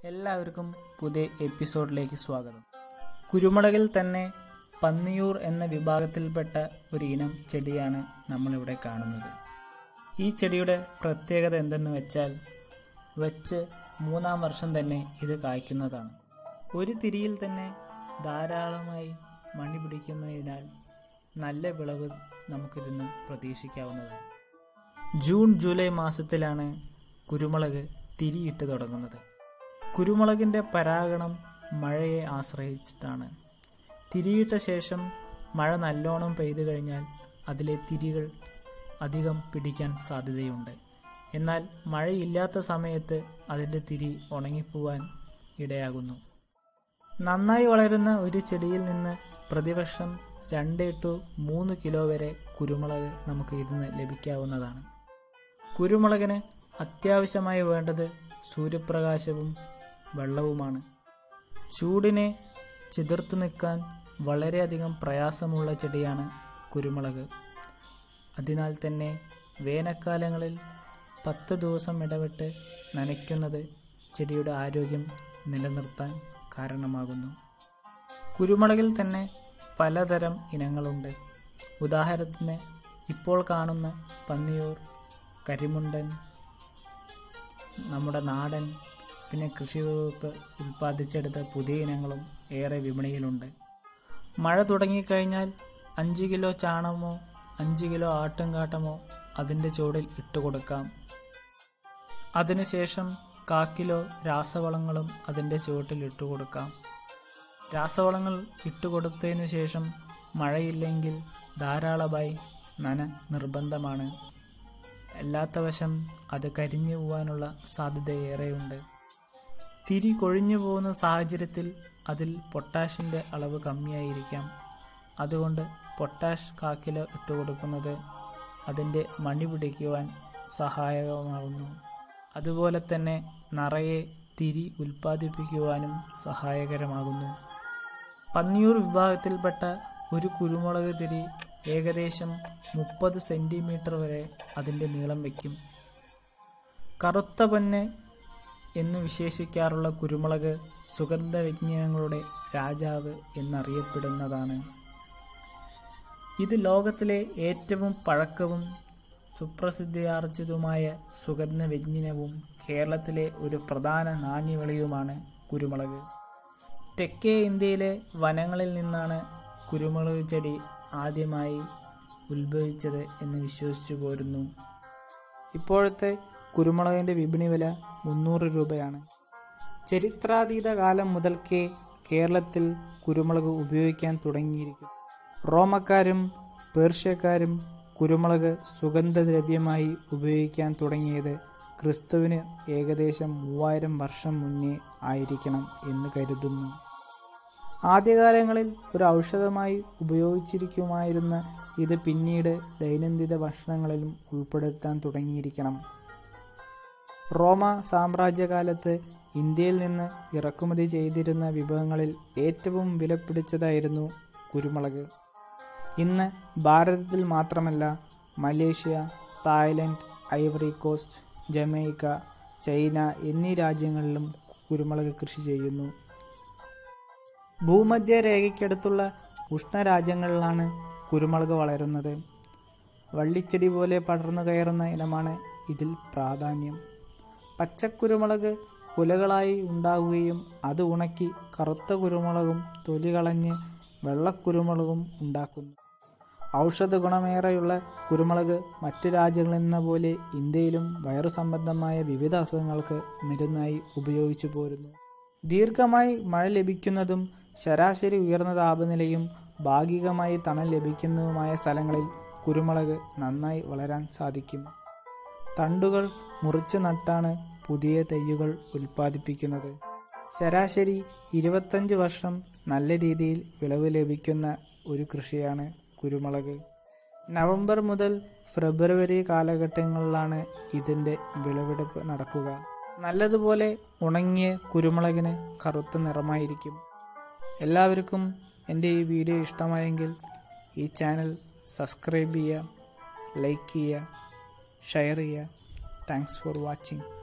എല്ലാവർക്കും പുതിയ എപ്പിസോഡിലേക്ക് സ്വാഗതം കുരുമുളകിൽ തന്നെ പന്നിയൂർ എന്ന വിഭാഗത്തിൽപ്പെട്ട ഒരു ഇനം ചെടിയാണ് നമ്മളിവിടെ കാണുന്നത് ഈ ചെടിയുടെ പ്രത്യേകത എന്തെന്ന് വെച്ചാൽ വെച്ച് മൂന്നാം വർഷം തന്നെ ഇത് കായ്ക്കുന്നതാണ് ഒരു തിരിയിൽ തന്നെ ധാരാളമായി മണി പിടിക്കുന്നതിനാൽ നല്ല വിളവ് നമുക്കിതിന്ന് പ്രതീക്ഷിക്കാവുന്നതാണ് ജൂൺ ജൂലൈ മാസത്തിലാണ് കുരുമുളക് തിരിയിട്ട് തുടങ്ങുന്നത് കുരുമുളകിൻ്റെ പരാഗണം മഴയെ ആശ്രയിച്ചിട്ടാണ് തിരിയിട്ട ശേഷം മഴ നല്ലോണം പെയ്തു കഴിഞ്ഞാൽ അതിലെ തിരികൾ അധികം പിടിക്കാൻ സാധ്യതയുണ്ട് എന്നാൽ മഴയില്ലാത്ത സമയത്ത് അതിൻ്റെ തിരി ഉണങ്ങിപ്പോവാൻ ഇടയാകുന്നു നന്നായി വളരുന്ന ഒരു ചെടിയിൽ നിന്ന് പ്രതിവർഷം രണ്ട് ടു മൂന്ന് കിലോ വരെ കുരുമുളക് നമുക്ക് ഇതിന് ലഭിക്കാവുന്നതാണ് കുരുമുളകിന് അത്യാവശ്യമായി വേണ്ടത് സൂര്യപ്രകാശവും വെള്ളവുമാണ് ചൂടിനെ ചിതിർത്തു നിൽക്കാൻ വളരെയധികം പ്രയാസമുള്ള ചെടിയാണ് കുരുമുളക് അതിനാൽ തന്നെ വേനൽക്കാലങ്ങളിൽ പത്ത് ദിവസം ഇടവിട്ട് നനയ്ക്കുന്നത് ചെടിയുടെ ആരോഗ്യം നിലനിർത്താൻ കാരണമാകുന്നു കുരുമുളകിൽ തന്നെ പലതരം ഇനങ്ങളുണ്ട് ഉദാഹരണത്തിന് ഇപ്പോൾ കാണുന്ന പന്നിയൂർ കരിമുണ്ടൻ നമ്മുടെ നാടൻ പിന്നെ കൃഷി വകുപ്പ് ഉൽപ്പാദിച്ചെടുത്ത പുതിയ ഇനങ്ങളും ഏറെ വിപണിയിലുണ്ട് മഴ തുടങ്ങിക്കഴിഞ്ഞാൽ അഞ്ച് കിലോ ചാണകമോ അഞ്ച് കിലോ ആട്ടുംകാട്ടമോ അതിൻ്റെ ചുവടിൽ ഇട്ടുകൊടുക്കാം അതിനുശേഷം കാക്കിലോ രാസവളങ്ങളും അതിൻ്റെ ചുവട്ടിൽ ഇട്ടുകൊടുക്കാം രാസവളങ്ങൾ ഇട്ടുകൊടുത്തതിനു ശേഷം മഴയില്ലെങ്കിൽ ധാരാളമായി നന നിർബന്ധമാണ് അല്ലാത്ത വശം അത് കരിഞ്ഞു പോകാനുള്ള സാധ്യത ഏറെയുണ്ട് തിരി കൊഴിഞ്ഞു പോകുന്ന സാഹചര്യത്തിൽ അതിൽ പൊട്ടാഷിൻ്റെ അളവ് കമ്മിയായിരിക്കാം അതുകൊണ്ട് പൊട്ടാഷ് കാക്കിലോ ഇട്ടുകൊടുക്കുന്നത് അതിൻ്റെ മണി പിടിക്കുവാൻ സഹായകമാകുന്നു അതുപോലെ തന്നെ നിറയെ തിരി ഉൽപ്പാദിപ്പിക്കുവാനും സഹായകരമാകുന്നു പന്നിയൂർ വിഭാഗത്തിൽപ്പെട്ട ഒരു കുരുമുളക് തിരി ഏകദേശം മുപ്പത് സെൻറ്റിമീറ്റർ വരെ അതിൻ്റെ നീളം വയ്ക്കും കറുത്ത പൊന്ന് എന്ന് വിശേഷിക്കാറുള്ള കുരുമുളക് സുഗന്ധവ്യഞ്ജനങ്ങളുടെ രാജാവ് എന്നറിയപ്പെടുന്നതാണ് ഇത് ലോകത്തിലെ ഏറ്റവും പഴക്കവും സുപ്രസിദ്ധിയാർജിതവുമായ സുഗന്ധവ്യഞ്ജനവും കേരളത്തിലെ ഒരു പ്രധാന നാണ്യവിളയുമാണ് കുരുമുളക് തെക്കേ ഇന്ത്യയിലെ വനങ്ങളിൽ നിന്നാണ് കുരുമുളക് ചെടി ആദ്യമായി ഉത്ഭവിച്ചത് എന്ന് വിശ്വസിച്ചു പോരുന്നു ഇപ്പോഴത്തെ കുരുമുളകിൻ്റെ വിപണി വില മുന്നൂറ് രൂപയാണ് ചരിത്രാതീത കാലം മുതൽക്കേ കേരളത്തിൽ കുരുമുളക് ഉപയോഗിക്കാൻ തുടങ്ങിയിരിക്കും റോമക്കാരും പേർഷ്യക്കാരും കുരുമുളക് സുഗന്ധദ്രവ്യമായി ഉപയോഗിക്കാൻ തുടങ്ങിയത് ക്രിസ്തുവിന് ഏകദേശം മൂവായിരം വർഷം മുന്നേ ആയിരിക്കണം എന്ന് കരുതുന്നു ആദ്യകാലങ്ങളിൽ ഒരു ഔഷധമായി ഉപയോഗിച്ചിരിക്കുമായിരുന്ന ഇത് പിന്നീട് ദൈനംദിന ഭക്ഷണങ്ങളിലും ഉൾപ്പെടുത്താൻ തുടങ്ങിയിരിക്കണം റോമ സാമ്രാജ്യകാലത്ത് ഇന്ത്യയിൽ നിന്ന് ഇറക്കുമതി ചെയ്തിരുന്ന വിഭവങ്ങളിൽ ഏറ്റവും വിലപിടിച്ചതായിരുന്നു കുരുമുളക് ഇന്ന് ഭാരതത്തിൽ മാത്രമല്ല Malaysia Thailand Ivory Coast Jamaica China എന്നീ രാജ്യങ്ങളിലും കുരുമുളക് കൃഷി ചെയ്യുന്നു ഭൂമധ്യരേഖയ്ക്കടുത്തുള്ള ഉഷ്ണരാജ്യങ്ങളിലാണ് കുരുമുളക് വളരുന്നത് വള്ളിച്ചെടി പോലെ പടർന്നു കയറുന്ന ഇനമാണ് ഇതിൽ പ്രാധാന്യം പച്ചക്കുരുമുളക് കുലകളായി ഉണ്ടാവുകയും അത് ഉണക്കി കറുത്ത കുരുമുളകും തൊലി കളഞ്ഞ് വെള്ളക്കുരുമുളകും ഉണ്ടാക്കുന്നു ഔഷധ ഗുണമേറെയുള്ള കുരുമുളക് മറ്റു രാജ്യങ്ങളിൽ എന്ന പോലെ ഇന്ത്യയിലും വയറു സംബന്ധമായ വിവിധ അസുഖങ്ങൾക്ക് മരുന്നായി ഉപയോഗിച്ചു പോരുന്നു ദീർഘമായി മഴ ലഭിക്കുന്നതും ശരാശരി ഉയർന്ന താപനിലയും ഭാഗികമായി തണൽ ലഭിക്കുന്നതുമായ സ്ഥലങ്ങളിൽ കുരുമുളക് നന്നായി വളരാൻ സാധിക്കും തണ്ടുകൾ മുറിച്ചു നട്ടാണ് പുതിയ തൈയുകൾ ഉൽപ്പാദിപ്പിക്കുന്നത് ശരാശരി ഇരുപത്തഞ്ച് വർഷം നല്ല രീതിയിൽ വിളവ് ലഭിക്കുന്ന ഒരു കൃഷിയാണ് കുരുമുളക് നവംബർ മുതൽ ഫെബ്രുവരി കാലഘട്ടങ്ങളിലാണ് ഇതിൻ്റെ വിളവെടുപ്പ് നടക്കുക നല്ലതുപോലെ ഉണങ്ങിയ കുരുമുളകിന് കറുത്ത നിറമായിരിക്കും എല്ലാവർക്കും എൻ്റെ ഈ വീഡിയോ ഇഷ്ടമായെങ്കിൽ ഈ ചാനൽ സബ്സ്ക്രൈബ് ചെയ്യുക ലൈക്ക് ചെയ്യുക ഷെയർ ചെയ്യുക താങ്ക്സ് ഫോർ വാച്ചിങ്